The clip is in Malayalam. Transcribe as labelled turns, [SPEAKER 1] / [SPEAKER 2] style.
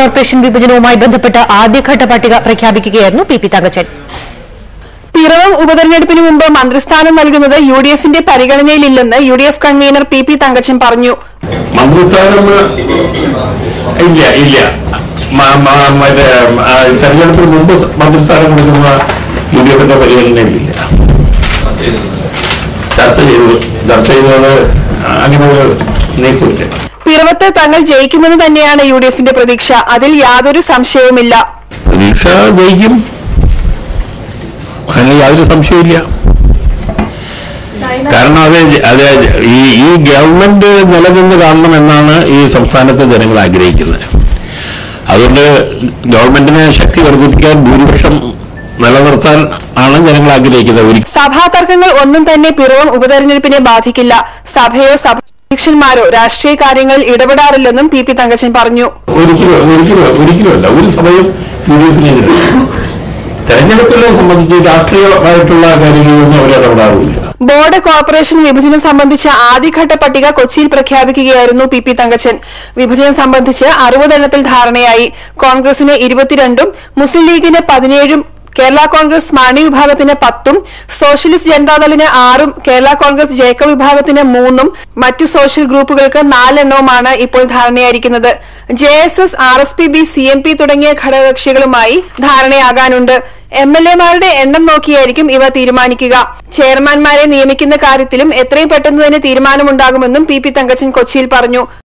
[SPEAKER 1] കോർപ്പറേഷൻ വിഭജനവുമായി ബന്ധപ്പെട്ട് ആദ്യഘട്ട പട്ടിക പ്രഖ്യാപിക്കുകയായിരുന്നു പി പി തങ്കച്ചൻ
[SPEAKER 2] പിറവം ഉപതെരഞ്ഞെടുപ്പിന് മുമ്പ് മന്ത്രിസ്ഥാനം നൽകുന്നത് യു ഡി എഫിന്റെ പരിഗണനയിലില്ലെന്ന് U D F convener P P Thankachan പറഞ്ഞു
[SPEAKER 3] മന്ത്രിസ്ഥാനം ഇല്ല ഇല്ല മ- മ- മറ്റേ ആ, തെരഞ്ഞെടുപ്പിന് മുമ്പ് മന്ത്രിസ്ഥാനം കൊടുക്കുന്ന യു ഡി എഫിന്റെ പരിഗണനയിലില്ല ചർച്ച ചെയ്തു ചർച്ച ചെയ്തത് അങ്ങനെ ഒരു നീക്കമില്ല
[SPEAKER 2] പിറവത്ത് തങ്ങൾ ജയിക്കുമെന്ന് തന്നെയാണ് യു ഡി എഫിന്റെ പ്രതീക്ഷ അതിൽ യാതൊരു സംശയവുമില്ല
[SPEAKER 3] പ്രതീക്ഷ ജയിക്കും അതിന് യാതൊരു സംശയമില്ല കാരണം അത് അത് ഈ ഈ ഗവൺമെന്റ് നിലനിന്ന് കാണണമെന്നാണ് ഈ സംസ്ഥാനത്തെ ജനങ്ങൾ ആഗ്രഹിക്കുന്നത് അതുകൊണ്ട് ഗവൺമെന്റിനെ ശക്തി വർദ്ധിപ്പിക്കാൻ ഭൂരിപക്ഷം നിലനിർത്താൻ ആണ് ജനങ്ങൾ ആഗ്രഹിക്കുന്നത് ഒരിക്കലും
[SPEAKER 2] സഭാ തർക്കങ്ങൾ ഒന്നും തന്നെ പിറവം ഉപതെരഞ്ഞെടുപ്പിനെ ബാധിക്കില്ല സഭയോ സഭ അധ്യക്ഷന്മാരോ രാഷ്ട്രീയ കാര്യങ്ങളിൽ ഇടപെടാറില്ലെന്നും പി പി തങ്കച്ചൻ പറഞ്ഞു
[SPEAKER 3] ഒരിക്കലും ഒരിക്കലും ഒരിക്കലുമല്ല ഒരു സമയം യു ഡി എഫിനെ തെരഞ്ഞെടുപ്പിനെ സംബന്ധിച്ച് രാഷ്ട്രീയമായിട്ടുള്ള കാര്യങ്ങളിലൊന്നും അവർ ഇടപെടാറില്ല
[SPEAKER 2] ബോർഡ് കോർപ്പറേഷൻ വിഭജനം സംബന്ധിച്ച ആദ്യഘട്ട പട്ടിക കൊച്ചിയിൽ പ്രഖ്യാപിക്കുകയായിരുന്നു പി പി തങ്കച്ചൻ വിഭജനം സംബന്ധിച്ച് അറുപതെണ്ണത്തിൽ ധാരണയായി കോൺഗ്രസിന് ഇരുപത്തിരണ്ടും മുസ്ലിം ലീഗിന് പതിനേഴും കേരള കോൺഗ്രസ് മാണി വിഭാഗത്തിന് പത്തും സോഷ്യലിസ്റ്റ് ജനതാദളിന് ആറും കേരള കോൺഗ്രസ് ജേക്കബ് വിഭാഗത്തിന് മൂന്നും മറ്റ് സോഷ്യൽ ഗ്രൂപ്പുകൾക്ക് നാലെണ്ണവുമാണ് ഇപ്പോൾ ധാരണയായിരിക്കുന്നത് J S S R S P B C M P തുടങ്ങിയ ഘടകകക്ഷികളുമായി ധാരണയാകാനുണ്ട് എം എൽ എമാരുടെ എണ്ണം നോക്കിയായിരിക്കും ഇവ തീരുമാനിക്കുക ചെയർമാൻമാരെ നിയമിക്കുന്ന കാര്യത്തിലും എത്രയും പെട്ടെന്ന് തന്നെ തീരുമാനമുണ്ടാകുമെന്നും പി പി തങ്കച്ചൻ കൊച്ചിയിൽ പറഞ്ഞു